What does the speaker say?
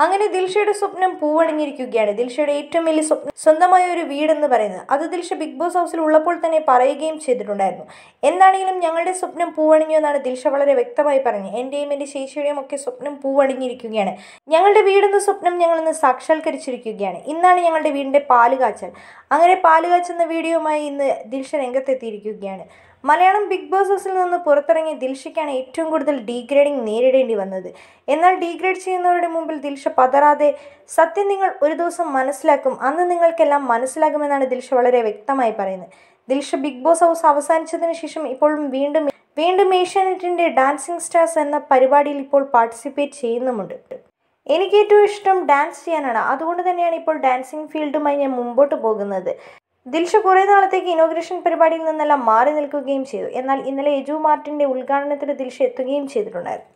അങ്ങനെ ദിൽഷയുടെ സ്വപ്നം പൂവണിഞ്ഞിരിക്കുകയാണ് ദിൽഷയുടെ ഏറ്റവും വലിയ സ്വപ്നം സ്വന്തമായ ഒരു വീടെന്ന് പറയുന്നത് അത് ദിൽഷ ബിഗ് ബോസ് ഹൗസിൽ ഉള്ളപ്പോൾ തന്നെ പറയുകയും ചെയ്തിട്ടുണ്ടായിരുന്നു എന്താണെങ്കിലും ഞങ്ങളുടെ സ്വപ്നം പൂവണിഞ്ഞു എന്നാണ് ദിൽഷ വളരെ വ്യക്തമായി പറഞ്ഞത് എൻ്റെയും എൻ്റെ ശേഷിയുടെയും ഒക്കെ സ്വപ്നം പൂവണിഞ്ഞിരിക്കുകയാണ് ഞങ്ങളുടെ വീടെന്ന സ്വപ്നം ഞങ്ങൾ ഇന്ന് സാക്ഷാത്കരിച്ചിരിക്കുകയാണ് ഇന്നാണ് ഞങ്ങളുടെ വീടിൻ്റെ പാല് കാച്ചൽ അങ്ങനെ പാല് കാച്ചുന്ന വീഡിയോയുമായി ഇന്ന് ദിൽഷ രംഗത്തെത്തിയിരിക്കുകയാണ് മലയാളം ബിഗ് ബോസ് ഹൗസിൽ നിന്ന് പുറത്തിറങ്ങിയ ദിൽഷയ്ക്കാണ് ഏറ്റവും കൂടുതൽ ഡീഗ്രേഡിംഗ് നേരിടേണ്ടി വന്നത് എന്നാൽ ഡീഗ്രേഡ് ചെയ്യുന്നവരുടെ മുമ്പിൽ ദിൽഷ പതറാതെ സത്യം നിങ്ങൾ ഒരു ദിവസം മനസ്സിലാക്കും അന്ന് നിങ്ങൾക്കെല്ലാം മനസ്സിലാകുമെന്നാണ് ദിൽഷ വളരെ വ്യക്തമായി പറയുന്നത് ദിൽഷ ബിഗ് ബോസ് ഹൗസ് അവസാനിച്ചതിന് ശേഷം ഇപ്പോഴും വീണ്ടും വീണ്ടും ഏഷ്യാനെറ്റിൻ്റെ ഡാൻസിങ് സ്റ്റാർസ് എന്ന പരിപാടിയിൽ ഇപ്പോൾ പാർട്ടിസിപ്പേറ്റ് ചെയ്യുന്നുമുണ്ട് എനിക്ക് ഏറ്റവും ഇഷ്ടം ഡാൻസ് ചെയ്യാനാണ് അതുകൊണ്ട് തന്നെയാണ് ഇപ്പോൾ ഡാൻസിങ് ഫീൽഡുമായി ഞാൻ മുമ്പോട്ട് പോകുന്നത് ദിൽഷ കുറേ നാളത്തേക്ക് ഇനോഗ്രേഷൻ പരിപാടിയിൽ നിന്നെല്ലാം മാറി നിൽക്കുകയും ചെയ്തു എന്നാൽ ഇന്നലെ എജു മാർട്ടിൻ്റെ ഉദ്ഘാടനത്തിന് ദിൽഷ എത്തുകയും ചെയ്തിട്ടുണ്ടായിരുന്നു